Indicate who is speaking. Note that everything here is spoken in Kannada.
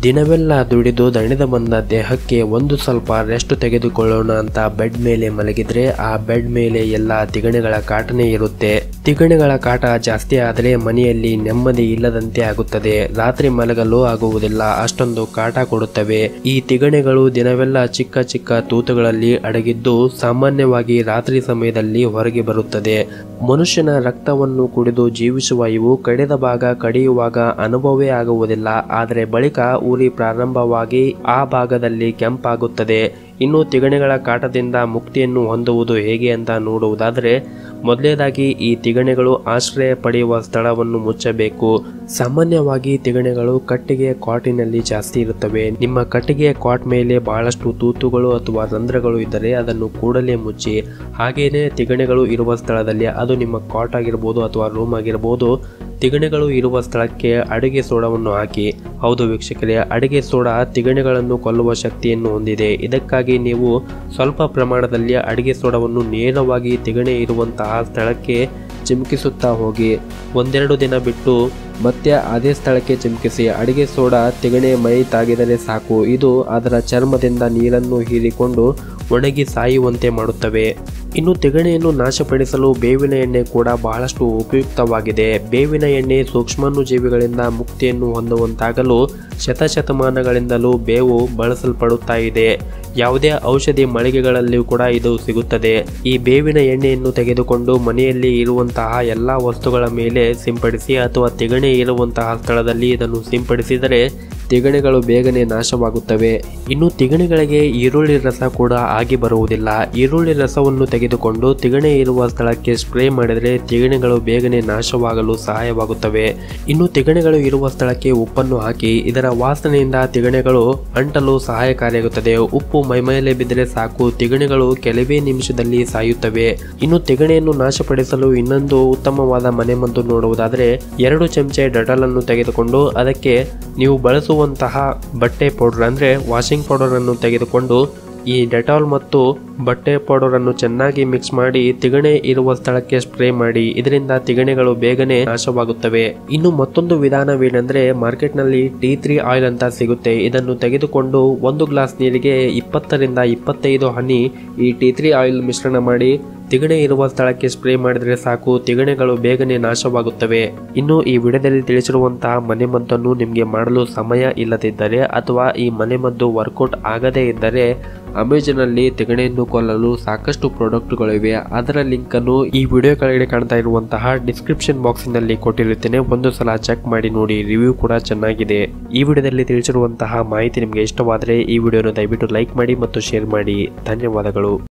Speaker 1: ದಿನವೆಲ್ಲ ದುಡಿದು ದಣಿದ ಬಂದ ದೇಹಕ್ಕೆ ಒಂದು ಸ್ವಲ್ಪ ರೆಸ್ಟ್ ತೆಗೆದುಕೊಳ್ಳೋಣ ಅಂತ ಬೆಡ್ ಮೇಲೆ ಮಲಗಿದ್ರೆ ಆ ಬೆಡ್ ಮೇಲೆ ಎಲ್ಲ ತಿಗಣೆಗಳ ಕಾಟನೇ ಇರುತ್ತೆ ತಿಗಣೆಗಳ ಕಾಟ ಜಾಸ್ತಿ ಆದರೆ ಮನೆಯಲ್ಲಿ ನೆಮ್ಮದಿ ಇಲ್ಲದಂತೆ ಆಗುತ್ತದೆ ರಾತ್ರಿ ಮಲಗಲು ಆಗುವುದಿಲ್ಲ ಅಷ್ಟೊಂದು ಕಾಟ ಕೊಡುತ್ತವೆ ಈ ತಿಗಣೆಗಳು ದಿನವೆಲ್ಲ ಚಿಕ್ಕ ಚಿಕ್ಕ ತೂತುಗಳಲ್ಲಿ ಅಡಗಿದ್ದು ಸಾಮಾನ್ಯವಾಗಿ ರಾತ್ರಿ ಸಮಯದಲ್ಲಿ ಹೊರಗೆ ಬರುತ್ತದೆ ಮನುಷ್ಯನ ರಕ್ತವನ್ನು ಕುಡಿದು ಜೀವಿಸುವ ಇವು ಕಡಿದ ಭಾಗ ಕಡಿಯುವಾಗ ಅನುಭವವೇ ಆಗುವುದಿಲ್ಲ ಆದರೆ ಬಳಿಕ ಉರಿ ಪ್ರಾರಂಭವಾಗಿ ಆ ಭಾಗದಲ್ಲಿ ಕೆಂಪಾಗುತ್ತದೆ ಇನ್ನು ತಿಗಣೆಗಳ ಕಾಟದಿಂದ ಮುಕ್ತಿಯನ್ನು ಹೊಂದುವುದು ಹೇಗೆ ಅಂತ ನೋಡುವುದಾದರೆ ಮೊದಲನೇದಾಗಿ ಈ ತಿಗಣೆಗಳು ಆಶ್ರಯ ಪಡೆಯುವ ಸ್ಥಳವನ್ನು ಮುಚ್ಚಬೇಕು ಸಾಮಾನ್ಯವಾಗಿ ತಿಗಣೆಗಳು ಕಟ್ಟಿಗೆ ಕಾಟಿನಲ್ಲಿ ಜಾಸ್ತಿ ಇರುತ್ತವೆ ನಿಮ್ಮ ಕಟ್ಟಿಗೆ ಕಾಟ್ ಮೇಲೆ ಬಹಳಷ್ಟು ತೂತುಗಳು ಅಥವಾ ರಂಧ್ರಗಳು ಇದ್ದರೆ ಅದನ್ನು ಕೂಡಲೇ ಮುಚ್ಚಿ ಹಾಗೇನೆ ತಿಗಣೆಗಳು ಇರುವ ಸ್ಥಳದಲ್ಲಿ ಅದು ನಿಮ್ಮ ಕಾಟ್ ಆಗಿರ್ಬೋದು ಅಥವಾ ರೂಮ್ ಆಗಿರ್ಬೋದು ತಿಗಣೆಗಳು ಇರುವ ಸ್ಥಳಕ್ಕೆ ಅಡುಗೆ ಸೋಡವನ್ನು ಹಾಕಿ ಹೌದು ವೀಕ್ಷಕರೇ ಅಡುಗೆ ಸೋಡಾ ತಿಗಣೆಗಳನ್ನು ಕೊಲ್ಲುವ ಶಕ್ತಿಯನ್ನು ಹೊಂದಿದೆ ಇದಕ್ಕಾಗಿ ನೀವು ಸ್ವಲ್ಪ ಪ್ರಮಾಣದಲ್ಲಿ ಅಡುಗೆ ಸೋಡವನ್ನು ನೇರವಾಗಿ ತಿಗಣೆ ಇರುವಂತಹ ಸ್ಥಳಕ್ಕೆ ಚಿಮುಕಿಸುತ್ತಾ ಹೋಗಿ ಒಂದೆರಡು ದಿನ ಬಿಟ್ಟು ಮತ್ತೆ ಅದೇ ಸ್ಥಳಕ್ಕೆ ಚಿಮುಕಿಸಿ ಅಡಿಗೆ ಸೋಡಾ ತಿಗಣೆ ಮೈ ತಾಗಿದರೆ ಸಾಕು ಇದು ಅದರ ಚರ್ಮದಿಂದ ನೀರನ್ನು ಹೀರಿಕೊಂಡು ಒಣಗಿ ಸಾಯುವಂತೆ ಮಾಡುತ್ತವೆ ಇನ್ನು ತಿಗಣೆಯನ್ನು ನಾಶಪಡಿಸಲು ಬೇವಿನ ಎಣ್ಣೆ ಕೂಡ ಬಹಳಷ್ಟು ಉಪಯುಕ್ತವಾಗಿದೆ ಬೇವಿನ ಎಣ್ಣೆ ಸೂಕ್ಷ್ಮಾಣುಜೀವಿಗಳಿಂದ ಮುಕ್ತಿಯನ್ನು ಹೊಂದುವಂತಾಗಲು ಶತಶತಮಾನಗಳಿಂದಲೂ ಬೇವು ಬಳಸಲ್ಪಡುತ್ತಾ ಇದೆ ಯಾವುದೇ ಔಷಧಿ ಮಳಿಗೆಗಳಲ್ಲಿಯೂ ಕೂಡ ಇದು ಸಿಗುತ್ತದೆ ಈ ಬೇವಿನ ಎಣ್ಣೆಯನ್ನು ತೆಗೆದುಕೊಂಡು ಮನೆಯಲ್ಲಿ ಇರುವಂತಹ ಎಲ್ಲ ವಸ್ತುಗಳ ಮೇಲೆ ಸಿಂಪಡಿಸಿ ಅಥವಾ ತಿಗಣೆ ಇರುವಂತಹ ಸ್ಥಳದಲ್ಲಿ ಇದನ್ನು ಸಿಂಪಡಿಸಿದರೆ ತಿಗಣೆಗಳು ಬೇಗನೆ ನಾಶವಾಗುತ್ತವೆ ಇನ್ನು ತಿಗಣೆಗಳಿಗೆ ಈರುಳ್ಳಿ ರಸ ಕೂಡ ಆಗಿ ಬರುವುದಿಲ್ಲ ಈರುಳ್ಳಿ ರಸವನ್ನು ತೆಗೆದುಕೊಂಡು ತಿಗಣೆ ಇರುವ ಸ್ಥಳಕ್ಕೆ ಸ್ಪ್ರೇ ಮಾಡಿದರೆ ತಿಗಣೆಗಳು ಬೇಗನೆ ನಾಶವಾಗಲು ಸಹಾಯವಾಗುತ್ತವೆ ಇನ್ನು ತಿಗಣೆಗಳು ಇರುವ ಸ್ಥಳಕ್ಕೆ ಉಪ್ಪನ್ನು ಹಾಕಿ ಇದರ ವಾಸನೆಯಿಂದ ತಿಗಣೆಗಳು ಅಂಟಲು ಸಹಾಯಕಾರಿಯಾಗುತ್ತದೆ ಉಪ್ಪು ಮೈಮೇಲೆ ಬಿದ್ದರೆ ಸಾಕು ತಿಗಣೆಗಳು ಕೆಲವೇ ನಿಮಿಷದಲ್ಲಿ ಸಾಯುತ್ತವೆ ಇನ್ನು ತಿಗಣೆಯನ್ನು ನಾಶಪಡಿಸಲು ಇನ್ನೊಂದು ಉತ್ತಮವಾದ ಮನೆಮದ್ದು ನೋಡುವುದಾದರೆ ಎರಡು ಚಮಚೆ ಡಟಲ್ ಅನ್ನು ತೆಗೆದುಕೊಂಡು ಅದಕ್ಕೆ ನೀವು ಬಳಸುವಂತಹ ಬಟ್ಟೆ ಪೌಡರ್ ಅಂದರೆ ವಾಷಿಂಗ್ ಪೌಡರ್ ಅನ್ನು ತೆಗೆದುಕೊಂಡು ಈ ಡೆಟಾಲ್ ಮತ್ತು ಬಟ್ಟೆ ಪೌಡರ್ ಅನ್ನು ಚೆನ್ನಾಗಿ ಮಿಕ್ಸ್ ಮಾಡಿ ತಿಗಣೆ ಇರುವ ಸ್ಥಳಕ್ಕೆ ಸ್ಪ್ರೇ ಮಾಡಿ ಇದರಿಂದ ತಿಗಣೆಗಳು ಬೇಗನೆ ನಾಶವಾಗುತ್ತವೆ ಇನ್ನು ಮತ್ತೊಂದು ವಿಧಾನವೇನೆಂದ್ರೆ ಮಾರ್ಕೆಟ್ನಲ್ಲಿ ಟೀ ತ್ರೀ ಆಯಿಲ್ ಅಂತ ಸಿಗುತ್ತೆ ಇದನ್ನು ತೆಗೆದುಕೊಂಡು ಒಂದು ಗ್ಲಾಸ್ ನೀರಿಗೆ ಇಪ್ಪತ್ತರಿಂದ ಇಪ್ಪತ್ತೈದು ಹನಿ ಈ ಟೀ ತ್ರೀ ಆಯಿಲ್ ಮಿಶ್ರಣ ಮಾಡಿ ತಿಗಣೆ ಇರುವ ಸ್ಥಳಕ್ಕೆ ಸ್ಪ್ರೇ ಮಾಡಿದರೆ ಸಾಕು ತಿಗಣೆಗಳು ಬೇಗನೆ ನಾಶವಾಗುತ್ತವೆ ಇನ್ನು ಈ ವಿಡಿಯೋದಲ್ಲಿ ತಿಳಿಸಿರುವಂತಹ ಮನೆಮದ್ದನ್ನು ನಿಮಗೆ ಮಾಡಲು ಸಮಯ ಇಲ್ಲದಿದ್ದರೆ ಅಥವಾ ಈ ಮನೆಮದ್ದು ವರ್ಕೌಟ್ ಆಗದೇ ಇದ್ದರೆ ಅಮೆಜಾನಲ್ಲಿ ತಿಗಣೆಯನ್ನು ಕೊಲ್ಲಲು ಸಾಕಷ್ಟು ಪ್ರಾಡಕ್ಟ್ಗಳಿವೆ ಅದರ ಲಿಂಕ್ ಅನ್ನು ಈ ವಿಡಿಯೋ ಕೆಳಗಡೆ ಕಾಣ್ತಾ ಇರುವಂತಹ ಡಿಸ್ಕ್ರಿಪ್ಷನ್ ಬಾಕ್ಸಿನಲ್ಲಿ ಕೊಟ್ಟಿರುತ್ತೇನೆ ಒಂದು ಸಲ ಚೆಕ್ ಮಾಡಿ ನೋಡಿ ರಿವ್ಯೂ ಕೂಡ ಚೆನ್ನಾಗಿದೆ ಈ ವಿಡಿಯೋದಲ್ಲಿ ತಿಳಿಸಿರುವಂತಹ ಮಾಹಿತಿ ನಿಮಗೆ ಇಷ್ಟವಾದರೆ ಈ ವಿಡಿಯೋನ ದಯವಿಟ್ಟು ಲೈಕ್ ಮಾಡಿ ಮತ್ತು ಶೇರ್ ಮಾಡಿ ಧನ್ಯವಾದಗಳು